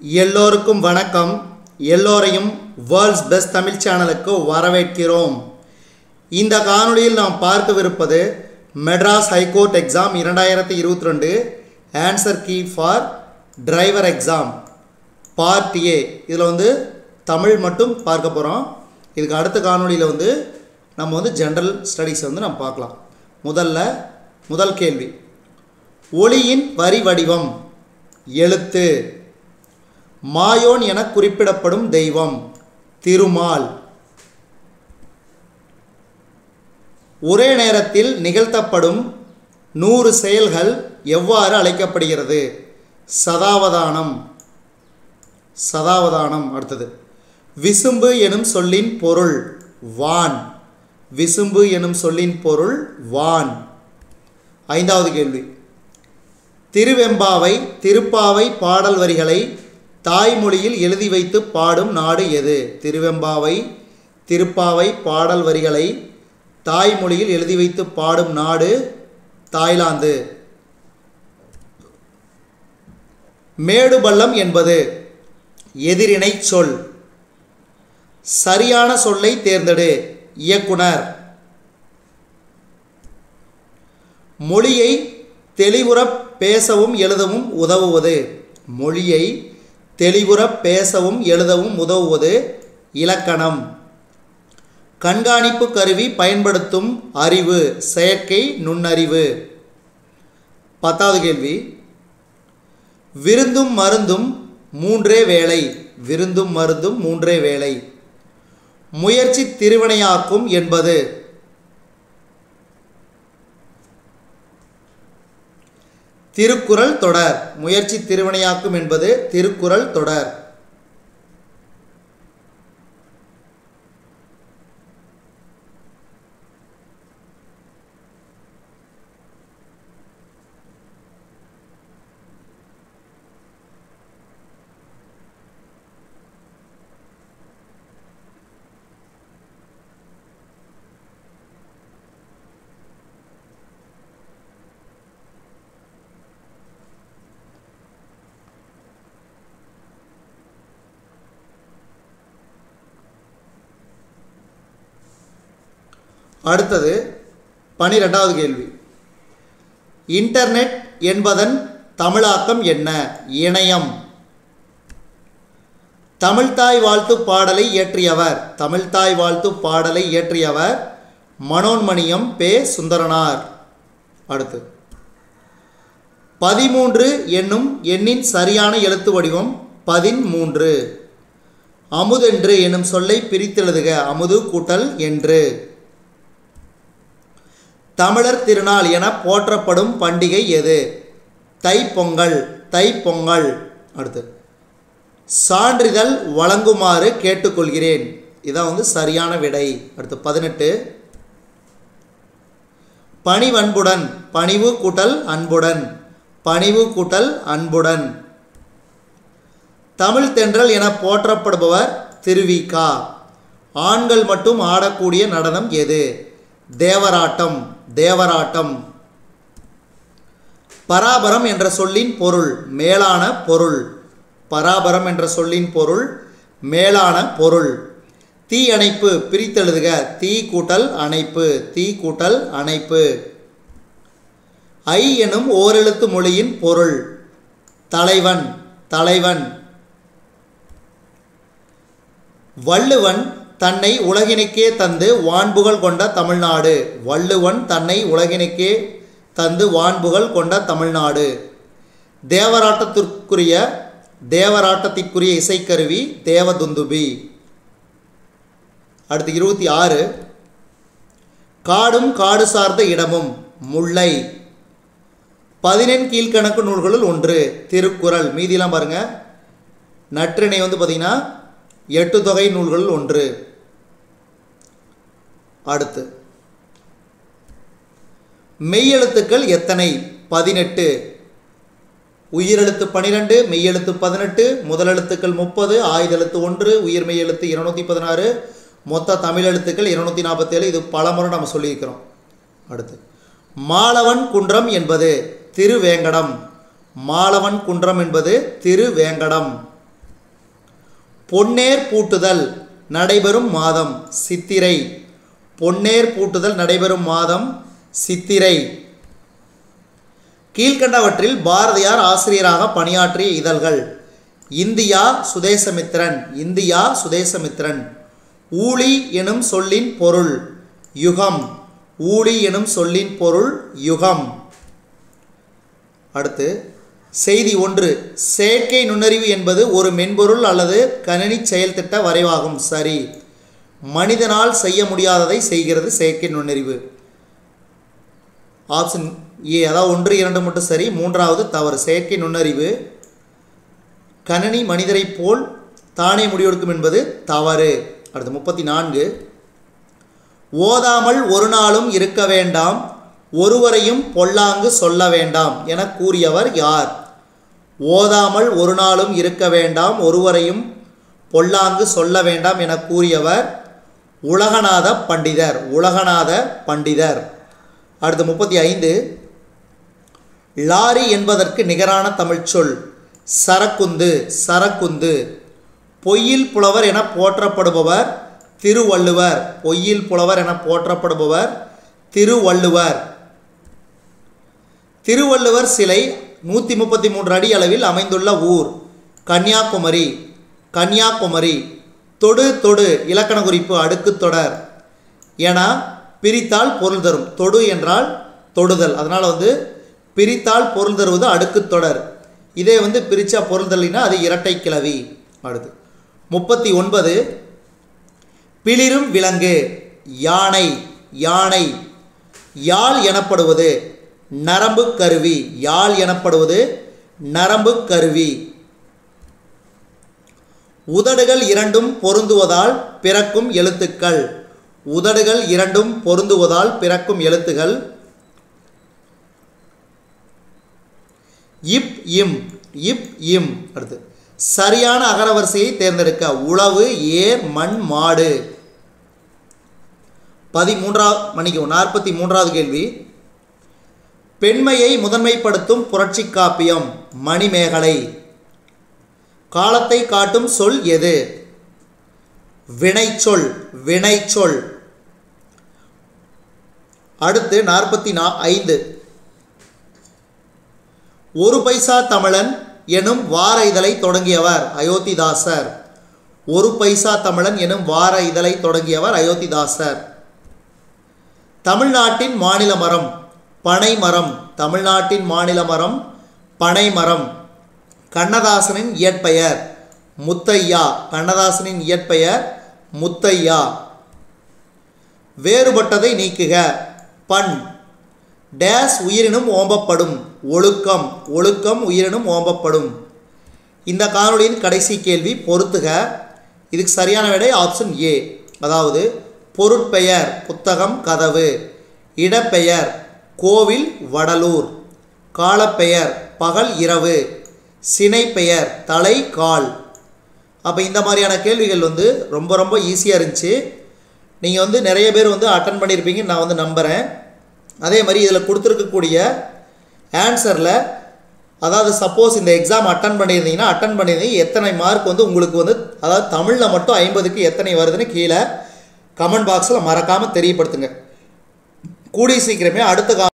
எல்லோருக்கும் வணக்கம் எல்லோரையும் வேர்ல்ட்ஸ் பெஸ்ட் தமிழ் சேனலுக்கு வரவேற்கிறோம் இந்த காணொளியில் நாம் பார்க்கவிருப்பது மெட்ராஸ் ஹைகோர்ட் எக்ஸாம் இரண்டாயிரத்தி இருபத்தி ரெண்டு answer key for driver exam part A இதில் வந்து தமிழ் மட்டும் பார்க்க போகிறோம் இதுக்கு அடுத்த காணொளியில் வந்து நம்ம வந்து ஜென்ரல் ஸ்டடீஸ் வந்து நம்ம பார்க்கலாம் முதல்ல முதல் கேள்வி ஒளியின் வரி வடிவம் எழுத்து மாயோன் என குறிப்பிடப்படும் தெய்வம் திருமால் ஒரே நேரத்தில் நிகழ்த்தப்படும் நூறு செயல்கள் எவ்வாறு அழைக்கப்படுகிறது சதாவதானம் சதாவதானம் அடுத்தது விசும்பு எனும் சொல்லின் பொருள் வான் விசும்பு எனும் சொல்லின் பொருள் வான் ஐந்தாவது கேள்வி திருவெம்பாவை திருப்பாவை பாடல் வரிகளை தாய்மொழியில் எழுதி வைத்து பாடும் நாடு எது திருவெம்பாவை திருப்பாவை பாடல் வரிகளை தாய்மொழியில் எழுதி வைத்து பாடும் நாடு தாய்லாந்து மேடு பள்ளம் என்பது எதிரினை சொல் சரியான சொல்லை தேர்ந்தெடு இயக்குனர் மொழியை தெளிவுற பேசவும் எழுதவும் உதவுவது மொழியை தெளிவுற பேசவும் எழுதவும் உதவுவது இலக்கணம் கண்காணிப்பு கருவி பயன்படுத்தும் அறிவு செயற்கை நுண்ணறிவு பத்தாவது கேள்வி விருந்தும் மருந்தும் மூன்றே வேலை விருந்தும் மருந்தும் மூன்றே வேலை முயற்சி திருவினையாக்கும் என்பது திருக்குறள் தொடர் முயற்சி திருவினையாக்கும் என்பது திருக்குறள் தொடர் அடுத்தது பனிரெண்டாவது கேள்வி இன்டர்நெட் என்பதன் தமிழாக்கம் என்ன இணையம் தமிழ்தாய் வாழ்த்து பாடலை இயற்றியவர் தமிழ்தாய் வாழ்த்து பாடலை இயற்றியவர் மனோன்மணியம் பே சுந்தரனார் அடுத்து பதிமூன்று என்னும் எண்ணின் சரியான எழுத்து வடிவம் பதின்மூன்று அமுதென்று என்னும் சொல்லை பிரித்தெழுதுக அமுது கூட்டல் என்று தமிழர் திருநாள் என போற்றப்படும் பண்டிகை எது தைப்பொங்கல் தைப்பொங்கல் அடுத்து சான்றிதழ் வழங்குமாறு கேட்டுக்கொள்கிறேன் இதான் வந்து சரியான விடை அடுத்து பதினெட்டு பணிவன்புடன் பணிவு கூட்டல் அன்புடன் பணிவு கூட்டல் அன்புடன் தமிழ் தென்றல் என போற்றப்படுபவர் திருவிகா ஆண்கள் மட்டும் ஆடக்கூடிய நடனம் எது தேவராட்டம் தேவராட்டம் பராபரம் என்ற சொல்லின் பொருள் மேலான பொருள் பராபரம் என்ற சொல்லின் பொருள் மேலான பொருள் தீ அணைப்பு பிரித்தெழுதுக தீ கூட்டல் அணைப்பு தீ கூட்டல் அணைப்பு ஐ எனும் ஓரெழுத்து மொழியின் பொருள் தலைவன் தலைவன் வள்ளுவன் தன்னை உலகினுக்கே தந்து வான்புகள் கொண்ட தமிழ்நாடு வள்ளுவன் தன்னை உலகினுக்கே தந்து வான்புகள் கொண்ட தமிழ்நாடு தேவராட்டத்திற்குரிய தேவராட்டத்திற்குரிய இசைக்கருவி தேவதுந்துபி அடுத்து இருபத்தி ஆறு காடும் காடு சார்ந்த இடமும் முல்லை பதினெண் கீழ்கணக்கு நூல்களுள் ஒன்று திருக்குறள் மீதிலாம் பாருங்க நற்றிணை வந்து பார்த்திங்கன்னா எட்டு தொகை நூல்களுள் ஒன்று அடுத்து மெய்யெழுத்துக்கள் எத்தனை பதினெட்டு உயிரெழுத்து பனிரெண்டு மெய்யெழுத்து பதினெட்டு முதலெழுத்துக்கள் முப்பது ஆயுதெழுத்து ஒன்று உயிர்மெய் எழுத்து இருநூத்தி பதினாறு மொத்த தமிழ் எழுத்துக்கள் இருநூத்தி நாற்பத்தேழு இது பலமுறை நம்ம சொல்லியிருக்கிறோம் அடுத்து மாலவன் குன்றம் என்பது திருவேங்கடம் மாலவன் குன்றம் என்பது திருவேங்கடம் பொன்னேர் பூட்டுதல் நடைபெறும் மாதம் சித்திரை பொன்னேர் பூட்டுதல் நடைபெறும் மாதம் சித்திரை கீழ்கண்டவற்றில் பாரதியார் ஆசிரியராக பணியாற்றிய இதழ்கள் இந்தியா சுதேசமித்திரன் இந்தியா சுதேசமித்திரன் ஊழி எனும் சொல்லின் பொருள் யுகம் ஊழி எனும் சொல்லின் பொருள் யுகம் அடுத்து செய்தி ஒன்று செயற்கை நுண்ணறிவு என்பது ஒரு மென்பொருள் அல்லது கணினி செயல்திட்ட வரைவாகும் சரி மனிதனால் செய்ய முடியாததை செய்கிறது செயற்கை நுண்ணறிவு ஆப்ஷன் ஏ அதாவது ஒன்று இரண்டு மட்டும் சரி மூன்றாவது தவறு செயற்கை நுண்ணறிவு கணினி மனிதரைப் போல் தானே முடிவெடுக்கும் என்பது தவறு அடுத்து முப்பத்தி நான்கு ஓதாமல் ஒரு நாளும் இருக்க வேண்டாம் ஒருவரையும் பொல்லாங்கு சொல்ல வேண்டாம் என கூறியவர் யார் ஓதாமல் ஒரு நாளும் இருக்க வேண்டாம் ஒருவரையும் பொல்லாங்கு சொல்ல வேண்டாம் என கூறியவர் உலகநாத பண்டிதர் உலகநாத பண்டிதர் அடுத்து முப்பத்தி ஐந்து லாரி என்பதற்கு நிகரான தமிழ்ச்சொல் சரக்குந்து சரக்குந்து பொய்யில் புலவர் என போற்றப்படுபவர் திருவள்ளுவர் பொய்யில் புலவர் என போற்றப்படுபவர் திருவள்ளுவர் திருவள்ளுவர் சிலை நூற்றி முப்பத்தி மூன்று அடி அளவில் அமைந்துள்ள ஊர் கன்னியாகுமரி கன்னியாகுமரி தொடு தொடு இலக்கண குறிப்பு அடுக்கு தொடர் என பிரித்தால் பொருள் தரும் தொடு என்றால் தொடுதல் அதனால் வந்து பிரித்தால் பொருள் தருவது அடுக்கு தொடர் இதே வந்து பிரித்தா பொருள் தரலினா அது இரட்டை கிளவி அடுத்து முப்பத்தி ஒன்பது பிளிரும் விலங்கு யானை யானை யாழ் எனப்படுவது நரம்பு கருவி யாழ் எனப்படுவது நரம்பு கருவி உதடுகள் இரண்டும் பொருந்துவதால் பிறக்கும் எழுத்துக்கள் உதடுகள் இரண்டும் பொருந்துவதால் பிறக்கும் எழுத்துகள் இப் இம் இப் இம் அடுத்து சரியான அகரவரிசையை தேர்ந்தெடுக்க உழவு ஏர் மண் மாடு பதிமூன்றா மணிக்கும் நாற்பத்தி மூன்றாவது கேள்வி பெண்மையை முதன்மைப்படுத்தும் புரட்சி காப்பியம் மணிமேகலை காலத்தை காட்டும் சொல் எது வினைச்சொல் வினைச்சொல் அடுத்து நாற்பத்தி நா ஐந்து ஒரு பைசா தமிழன் எனும் வார இதழை தொடங்கியவர் அயோத்திதாசர் ஒரு பைசா தமிழன் எனும் வார இதழை தொடங்கியவர் அயோத்திதாசர் தமிழ்நாட்டின் மாநில மரம் பனை மரம் தமிழ்நாட்டின் மாநில மரம் பனை மரம் கண்ணதாசனின் இயற்பெயர் முத்தையா கண்ணதாசனின் இயற்பெயர் முத்தையா வேறுபட்டதை நீக்குக பண் டேஸ் உயிரினும் ஓம்பப்படும் ஒழுக்கம் ஒழுக்கம் உயிரினும் ஓம்பப்படும் இந்த காணொளியின் கடைசி கேள்வி பொறுத்துக இதுக்கு சரியான விடை ஆப்ஷன் ஏ அதாவது பொருட்பெயர் புத்தகம் கதவு இடப்பெயர் கோவில் வடலூர் காலப்பெயர் பகல் இரவு சினைப்பெயர் தலை கால் அப்போ இந்த மாதிரியான கேள்விகள் வந்து ரொம்ப ரொம்ப ஈஸியாக இருந்துச்சு நீங்கள் வந்து நிறைய பேர் வந்து அட்டன் பண்ணியிருப்பீங்கன்னு நான் வந்து நம்புகிறேன் அதே மாதிரி இதில் கொடுத்துருக்கக்கூடிய ஆன்சரில் அதாவது சப்போஸ் இந்த எக்ஸாம் அட்டன் பண்ணியிருந்தீங்கன்னா அட்டன் பண்ணியிருந்தீங்க எத்தனை மார்க் வந்து உங்களுக்கு வந்து அதாவது தமிழில் மட்டும் ஐம்பதுக்கு எத்தனை வருதுன்னு கீழே கமெண்ட் பாக்ஸில் மறக்காமல் தெரியப்படுத்துங்க கூடிய சீக்கிரமே அடுத்த கா